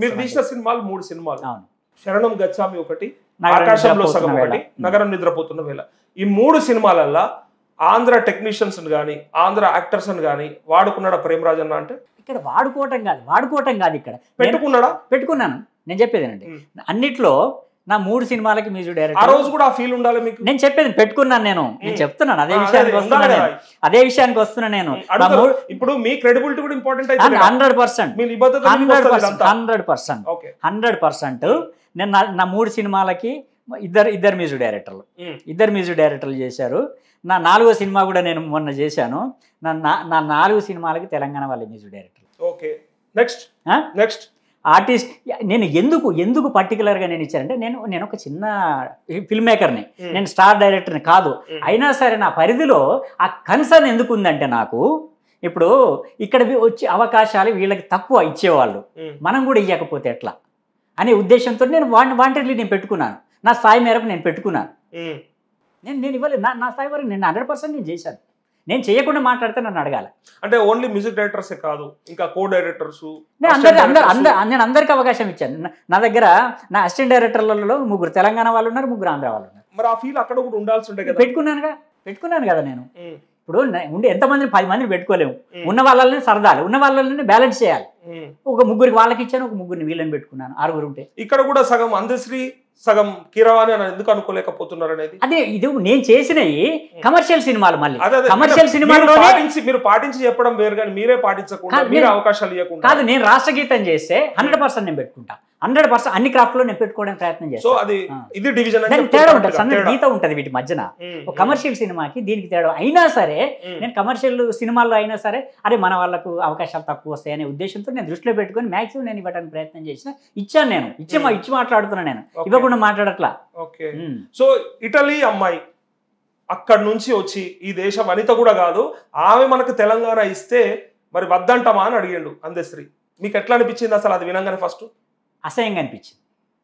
మీరు సంవత్సరం తీసిన సినిమాలు మూడు సినిమాలు అవును శరణం గచ్చామి ఒకటి నగరం ఆకాశంలో నిద్రపోతున్న సగం వేళ. ఒకటి నగరం నిద్రపోతున్న వేళ ఈ మూడు సినిమాలల్లో ఆంధ్ర టెక్నీషియన్స్ గాని ఆంధ్ర యాక్టర్స్ గాని వాడుకున్నాడా ప్రేమరాజ్ అన్న అంటే ఇక్కడ వాడుకోవటం కాదు వాడుకోవటం కాదు ఇక్కడ నేను పెట్టుకున్నాడా పెట్టుకున్నాను నేను చెప్పేది అండి ఉమ్. అన్నిట్లో నా మూడు సినిమాలకి మ్యూజిక్ ఆ డైరెక్టర్ రోజు కూడా ఆ ఫీల్ ఉండాలి మీకు నేను చెప్పేది పెట్టుకున్నాను నేను నేను ఉమ్. చెప్తున్నాను అదే ఆ, అదే, విషయానికి అదే, వస్తున్నా ఉండాలి నేను కదా. అదే విషయానికి వస్తున్నా నేను నా అడుగుతారు. మూడు ఇప్పుడు మీ క్రెడిబిలిటీ కూడా ఇంపార్టెంట్ అయితే హండ్రెడ్ పర్సెంట్ మీ నిబద్ధత మీదకి హండ్రెడ్ వస్తది పర్సెంట్ ఇదంతా. Hundred percent okay hundred percent నేను నా నా మూడు సినిమాలకి ఇద్దరు ఇద్దరు మ్యూజిక్ డైరెక్టర్లు ఉమ్. ఇద్దరు మ్యూజిక్ డైరెక్టర్లు చేశారు నా నాలుగో సినిమా కూడా నేను మొన్న చేశాను నా నా- నా నాలుగు సినిమాలకి తెలంగాణ వాళ్ళ మ్యూజిక్ డైరెక్టర్ ఓకే నెక్స్ట్ ఆ? నెక్స్ట్ ఆర్టిస్ట్ నేను ఎందుకు ఎందుకు పర్టికులర్గా నేను ఇచ్చానంటే నేను నేను ఒక చిన్న ఫిల్మ్ మేకర్ని ఉమ్. నేను స్టార్ డైరెక్టర్ని కాదు ఉమ్. అయినా సరే నా పరిధిలో ఆ కన్సర్న్ ఎందుకు ఉందంటే నాకు ఇప్పుడు ఇక్కడ వి- వచ్చే అవకాశాలు వీళ్ళకి తక్కువ ఇచ్చేవాళ్ళు ఉమ్. మనం కూడా ఇవ్వకపోతే ఎట్లా అనే ఉద్దేశంతో నేను వాంట్ వాంటెడ్లీ నేను పెట్టుకున్నాను నా స్థాయి మేరకు నేను పెట్టుకున్నాను ఉమ్. నేను నేను ఇవ్వలేదు నా నా స్థాయి వరకు నేను హండ్రెడ్ పర్సెంట్ నేను చేశాను నేను చేయకుండా మాట్లాడితే నన్ను అడగాలి అంటే ఓన్లీ మ్యూజిక్ డైరెక్టర్సే కాదు ఇంకా కో డైరెక్టర్స్ నేను అందరి అందరు అందరు నేను అందరికి అవకాశం ఇచ్చాను నా- నా దగ్గర నా అసిస్టెంట్ డైరెక్టర్లలో ముగ్గురు తెలంగాణ వాళ్ళు ఉన్నారు ముగ్గురు ఆంధ్ర వాళ్ళు ఉన్నారు మరి ఆ ఫీల్ అక్కడ కూడా ఉండాల్సి ఉండే కదా పెట్టుకున్నానుగా పెట్టుకున్నాను కదా నేను ఉమ్. ఇప్పుడు నే- ఉండి ఎంతమందిని పది మందిని పెట్టుకోలేము ఉమ్. ఉన్న వాళ్ళని సరదాలు ఉన్న వాళ్ళని బ్యాలెన్స్ చేయాలి ఉమ్. ఒక ముగ్గురికి వాళ్ళకి ఇచ్చాను ఒక ముగ్గురిని వీళ్ళని పెట్టుకున్నాను ఆరుగురు ఉంటే ఇక్కడ కూడా సగం అందశ్రీ సగం కీరవాణి అని ఎందుకు అనుకోలేకపోతున్నారు అనేది అదే ఇది నేను చేసినవి కమర్షియల్ సినిమాలు మళ్ళీ అదే అదే. కమర్షియల్ మీరు సినిమాల్లోనే పాటించి మీరు పాటించి చెప్పడం వేరు కానీ మీరే పాటించకుండా కాదు, మీరే నేను- అవకాశాలు ఇవ్వకుండా కాదు నేను రాష్ట్ర గీతం చేస్తే హండ్రెడ్ పర్సెంట్ నేను పెట్టుకుంటా హండ్రెడ్ పర్సెంట్ అన్ని క్రాఫ్ట్లో నేను పెట్టుకోవడానికి ప్రయత్నం సో చేస్తాను అది ఆ. ఇది డివిజన్ అని దానికి చెప్తున్నారు తేడా ఉంటుంది కరెక్ట్గా, సన్న తేడా. గీత ఉంటుంది వీటి మధ్యన ఉమ్, ఒక కమర్షియల్ సినిమాకి దీనికి తేడా అయినా సరే ఉమ్, నేను కమర్షియల్ సినిమాల్లో అయినా సరే అరే మన వాళ్ళకు అవకాశాలు తక్కువ వస్తాయి అనే ఉద్దేశంతో నేను దృష్టిలో పెట్టుకొని మ్యాక్సిమం నేను ఇవ్వడానికి ప్రయత్నం చేసిన ఇచ్చాను నేను ఇచ్చి మా- ఇచ్చి మాట్లాడుతున్నా నేను ఓకే. ఇవ్వకుండా మాట్లాడట్లా ఓకే ఉమ్. సో ఇటలీ అమ్మాయి అక్కడి నుంచి వచ్చి ఈ దేశం అనిత కూడా కాదు ఆమె మనకు తెలంగాణ ఇస్తే మరి వద్దంటామా అని అడిగిండు అందశ్రీ మీకు ఎట్లా అనిపించింది అసలు అది వినంగానే ఫస్ట్ అసహ్యంగా అనిపించింది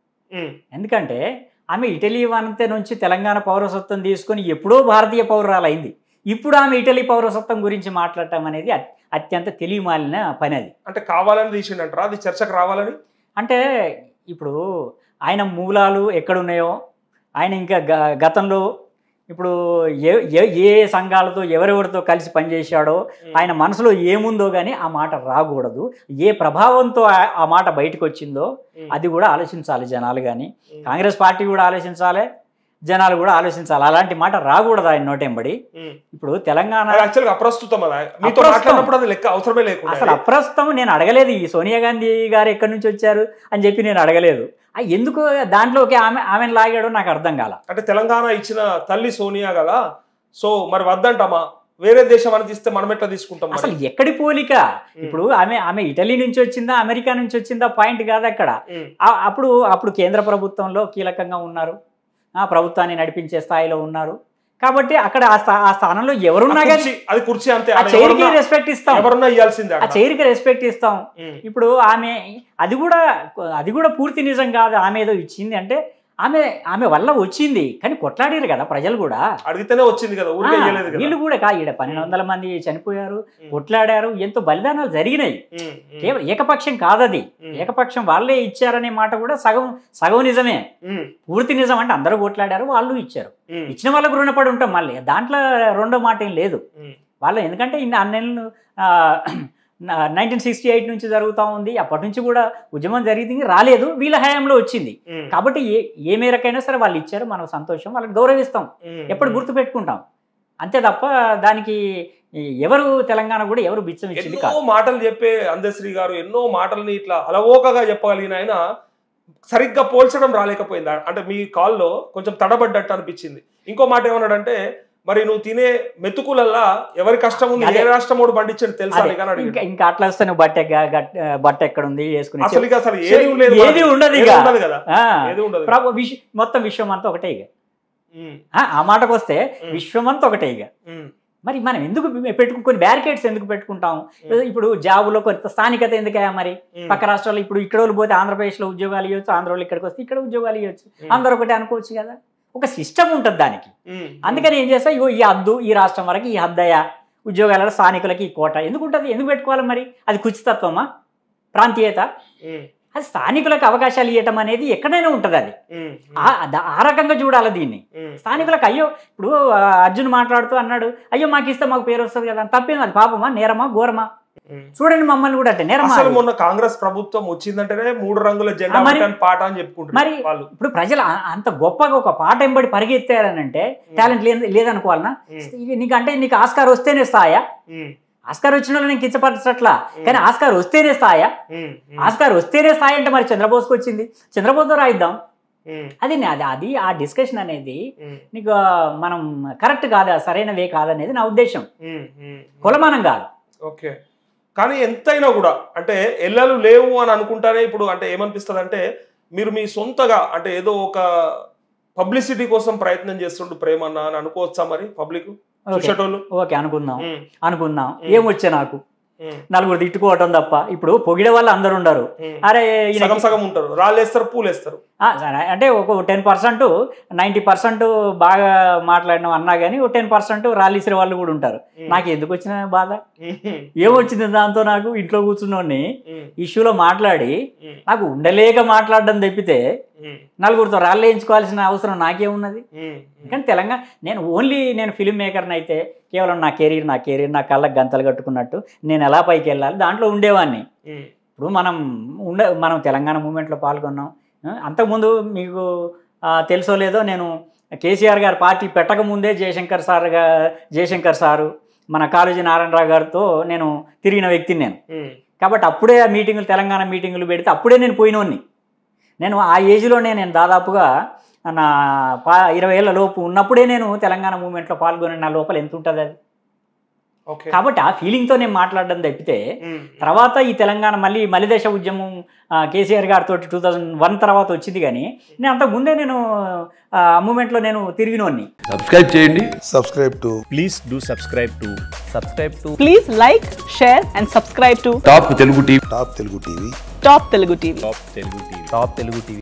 ఎందుకంటే ఆమె ఇటలీ వంతే నుంచి తెలంగాణ పౌరసత్వం తీసుకొని ఎప్పుడో భారతీయ పౌరురాలైంది ఇప్పుడు ఆమె ఇటలీ పౌరసత్వం గురించి మాట్లాడటం అనేది అత్- అత్యంత తెలియమాలిన పని అది అంటే కావాలని తీసిండంటారా అది చర్చకు రావాలని అంటే ఇప్పుడు ఆయన మూలాలు ఎక్కడున్నాయో ఆయన ఇంకా గ- గతంలో ఇప్పుడు ఏ ఏ- ఏ సంఘాలతో ఎవరెవరితో కలిసి పనిచేశాడో ఆయన మనసులో ఏముందో కానీ ఆ మాట రాకూడదు ఏ ప్రభావంతో ఆ- ఆ మాట బయటకు వచ్చిందో ఉమ్, అది కూడా ఆలోచించాలి జనాలు కానీ ఉమ్, కాంగ్రెస్ పార్టీ కూడా ఆలోచించాలి జనాలు కూడా ఆలోచించాలి అలాంటి మాట రాకూడదు ఆయన నోటెంబడి ఉమ్. ఇప్పుడు తెలంగాణ అది యాక్చువల్గా అప్రస్తుతం అది మీతో అప్రస్తుతం. మాట్లాడినప్పుడు అది లెక్క అవసరమే లేకుండా అసలు అప్రస్తుతం నేను అడగలేదు ఈ సోనియా గాంధీ గారు ఎక్కడి నుంచి వచ్చారు అని చెప్పి నేను అడగలేదు ఆ ఎందుకు దాంట్లోకి ఆమె ఆమెను లాగాడో నాకు అర్థం కాల అంటే తెలంగాణ ఇచ్చిన తల్లి సోనియా కదా సో మరి వద్దంటామా వేరే దేశం అని తీస్తే మనం ఎట్లా తీసుకుంటాం మరి? అసలు ఎక్కడి పోలిక ఉమ్, ఇప్పుడు ఆమె ఆమె ఇటలీ నుంచి వచ్చిందా అమెరికా నుంచి వచ్చిందా పాయింట్ కాదు అక్కడ ఉమ్, ఆ- అప్పుడు అప్పుడు కేంద్ర ప్రభుత్వంలో కీలకంగా ఉన్నారు ఆ ప్రభుత్వాన్ని నడిపించే స్థాయిలో ఉన్నారు కాబట్టి అక్కడ ఆ స్థా- ఆ స్థానంలో ఎవరున్నా ఆ కానీ కుర్చీ- అది కుర్చీ అంతే ఆ ఆడ చైర్కి ఎవరున్నా- రెస్పెక్ట్ ఇస్తాం ఎవరున్నా ఇవ్వాల్సిందే ఆ అక్కడ. చైర్కి రెస్పెక్ట్ ఇస్తాం ఉమ్, ఇప్పుడు ఆమె అది కూడా అది కూడా పూర్తి నిజం కాదు ఆమె ఏదో ఇచ్చింది అంటే ఆమె ఆమె వల్ల వచ్చింది కానీ కొట్లాడారు కదా ప్రజలు కూడా అడిగితేనే వచ్చింది కదా ఊరికే ఆ, ఇయ్యలేదు కదా వీళ్ళు కూడా కా ఈడ పన్నెండు వందల మంది చనిపోయారు కొట్లాడారు ఎంతో బలిదానాలు జరిగినాయి ఉమ్, ఉమ్, కేవలం ఏకపక్షం కాదది ఉమ్, ఏకపక్షం వాళ్ళే ఇచ్చారనే మాట కూడా సగం సగం నిజమే ఉమ్, పూర్తి నిజం అంటే అందరూ కొట్లాడారు వాళ్ళు ఇచ్చారు ఉమ్, ఇచ్చిన వాళ్ళకు రుణపడి ఉంటాం మళ్ళీ దాంట్లో రెండో మాట ఏం లేదు ఉమ్, వాళ్ళు ఎందుకంటే ఇన్ని అన్నెళ్ళు నైన్టీన్ సిక్స్టీ ఎయిట్ నుంచి జరుగుతూ ఉంది అప్పటి నుంచి కూడా ఉద్యమం జరిగింది రాలేదు వీళ్ళ హయాంలో వచ్చింది ఉమ్, కాబట్టి ఏ ఏ మేరకైనా సరే వాళ్ళు ఇచ్చారు మనకు సంతోషం వాళ్ళకి గౌరవిస్తాం ఉమ్, ఎప్పుడు గుర్తు పెట్టుకుంటాం అంతే తప్ప దానికి ఎవరు తెలంగాణ కూడా ఎవరు బిచ్చం ఇచ్చింది ఎన్నో కాదు మాటలు చెప్పే అందశ్రీ గారు ఎన్నో మాటల్ని ఇట్లా అలవోకగా చెప్పగలిగిన ఆయన సరిగ్గా పోల్చడం రాలేకపోయింది అంటే మీ కాల్లో కొంచెం తడబడ్డట్టు అనిపించింది ఇంకో మాట ఏమన్నాడంటే మరి నువ్వు తినే మెతుకులల్లా ఎవరి కష్టం ఉంది అదే. ఏ రాష్ట్రమోడు పండించండి తెలుసా అదే, నీకు అని అడిగాడు. ఇంకా ఇంకా అట్లా వస్తే నువ్వు బట్ట ఎక్క- గట్- బట్ట ఎక్కడ ఉంది వేసుకుని అసలు ఇక అసలు ఏది లేదు ఏది ఉండదు ఏది ఇక ఉండదు కదా ఆ, ఏది ఉండదు ప్రభు విశ్వ మొత్తం విశ్వం అంతా ఒకటే ఇక ఉమ్, ఆ, ఆ మాటకు వస్తే ఉమ్, విశ్వం అంతా ఒకటే ఇక ఉమ్, మరి మనం ఎందుకు పెట్టుకు కొన్ని బ్యారికేడ్స్ ఎందుకు పెట్టుకుంటాం ఉమ్, ఇప్పుడు జాబులో కొంత స్థానికత ఎందుకయ్యా మరి ఉమ్, పక్క రాష్ట్రాల్లో ఇప్పుడు ఇక్కడ వాళ్ళు పోతే ఆంధ్రప్రదేశ్లో ఉద్యోగాలు ఇవ్వచ్చు ఆంధ్ర వాళ్ళు ఇక్కడికి వస్తే ఇక్కడ ఉద్యోగాలు ఇవ్వచ్చు ఉమ్, అందరూ ఒకటే అనుకోవచ్చు కదా ఒక సిస్టమ్ ఉంటుంది దానికి ఉమ్, అందుకని ఏం చేస్తా ఇగో ఈ హద్దు ఈ రాష్ట్రం వరకు ఈ హద్దయ్య ఉద్యోగాల స్థానికులకి ఈ కోట ఎందుకు ఉంటుంది ఎందుకు పెట్టుకోవాలి మరి అది కుచితత్వమా ప్రాంతీయత ఉమ్, అది స్థానికులకు అవకాశాలు ఇవ్వటం అనేది ఎక్కడైనా ఉంటుంది అది ఉమ్, ఆ- ద- ఆ రకంగా చూడాలి దీన్ని ఉమ్, స్థానికులకు అయ్యో ఇప్పుడు ఆ, అర్జున్ మాట్లాడుతూ అన్నాడు అయ్యో మాకు ఇస్తే మాకు పేరు వస్తుంది కదా తప్పేం అది పాపమా నేరమా ఘోరమా ఉమ్. చూడండి మమ్మల్ని కూడా అంటే నేరమా అసలు అది? మొన్న కాంగ్రెస్ ప్రభుత్వం వచ్చిందంటేనే మూడు రంగుల జెండా ఆ, మరి- పట్టాను పాట అని చెప్పుకుంటారు మరి వాళ్ళు ఇప్పుడు ప్రజలు ఆ- అంత గొప్పగా ఒక పాట ఎంబడి పరిగెత్తారనంటే టాలెంట్ లేదు లేదనుకోవాలనా ఉమ్, ఇది నీకు అంటే నీకు ఆస్కార్ వస్తేనే స్థాయా ఉమ్, ఆస్కార్ వచ్చిన వాళ్ళు నేను కించపరచట్లా కానీ ఆస్కార్ వస్తేనే స్థాయా ఉమ్, ఉమ్, ఆస్కార్ వస్తేనే స్థాయి అంటే మరి చంద్రబోస్కి వచ్చింది చంద్రబోస్తో రాయిద్దాం ఉమ్, అది నే- అది అది ఆ డిస్కషన్ అనేది ఉమ్, నీకు ఆ, మనం కరెక్ట్ కాదా సరైన వే కాదనేది నా ఉద్దేశం ఉమ్, ఉమ్. కులమానం కాదు ఓకే కానీ ఎంతైనా కూడా అంటే ఎల్లలు లేవు అని అనుకుంటానే ఇప్పుడు అంటే ఏమనిపిస్తుంది అంటే మీరు మీ సొంతగా అంటే ఏదో ఒక పబ్లిసిటీ కోసం ప్రయత్నం చేస్తుండు ప్రేమన్న అని అనుకోవచ్చా మరి పబ్లిక్ ఓకే చూసేటోళ్ళు ఓకే అనుకుందాం ఉమ్, అనుకుందాం ఉమ్. ఏమొచ్చే నాకు ఉమ్, నలుగురు తిట్టుకోవటం తప్ప ఇప్పుడు పొగిడే వాళ్ళు అందరు ఉండరు ఉమ్. అరే ఈయనకి- సగం సగం ఉంటారు రాళ్ళేస్తారు పూలేస్తారు ఆ, సరే, అంటే ఒక టెన్ పర్సెంట్ నైంటీ పర్సెంట్ బాగా మాట్లాడినాం అన్నా కానీ ఒక టెన్ పర్సెంట్ రాలిసిన వాళ్ళు కూడా ఉంటారు ఉమ్, నాకు ఎందుకు వచ్చిన బాధ ఉమ్, ఏమొచ్చింది దాంతో నాకు ఇంట్లో కూర్చున్నోడిని ఉమ్, ఇష్యూలో మాట్లాడి ఉమ్, నాకు ఉండలేక మాట్లాడడం తప్పితే ఉమ్, నలుగురితో రాళ్ళు వేయించుకోవాల్సిన అవసరం నాకేమున్నది ఉమ్, కానీ తెలంగాణ నేను ఓన్లీ నేను ఫిల్మ్ మేకర్ని అయితే కేవలం నా కెరీర్ నా కెరీర్ నా కళ్ళకి గంతలు కట్టుకున్నట్టు నేను ఎలా పైకి వెళ్ళాలి దాంట్లో ఉండేవాడిని ఉమ్, ఇప్పుడు మనం ఉండ మనం తెలంగాణ మూమెంట్లో పాల్గొన్నాం ఆ, అంతకుముందు మీకు ఆ, తెలుసో లేదో నేను కేసీఆర్ గారు పార్టీ పెట్టకముందే జయశంకర్ సార్ గా జయశంకర్ సారు మన కాళోజీ నారాయణరావు గారితో నేను తిరిగిన వ్యక్తిని నేను ఉమ్, కాబట్టి అప్పుడే ఆ మీటింగులు తెలంగాణ మీటింగులు పెడితే అప్పుడే నేను పోయినోడిని నేను ఆ ఏజ్లోనే నేను దాదాపుగా నా పా ఇరవై ఏళ్ళ లోపు ఉన్నప్పుడే నేను తెలంగాణ మూమెంట్లో పాల్గొని నా లోపల ఎంత ఉంటుంది అది ఓకే కాబట్టి ఆ ఫీలింగ్తో నేను మాట్లాడడం తప్పితే ఉమ్, తర్వాత ఈ తెలంగాణ మళ్ళీ మలిదశ ఉద్యమం ఆ, కేసీఆర్ గారితో టూ థౌజండ్ వన్ తర్వాత వచ్చింది కానీ నేను అంతకు ముందే నేను ఆ మూమెంట్లో నేను తిరిగినోడిని సబ్స్క్రైబ్ చేయండి subscribe to please do subscribe to subscribe to Please like, share, and subscribe to top Telugu TV Top Telugu TV. Top Telugu TV. top telugu tv top telugu tv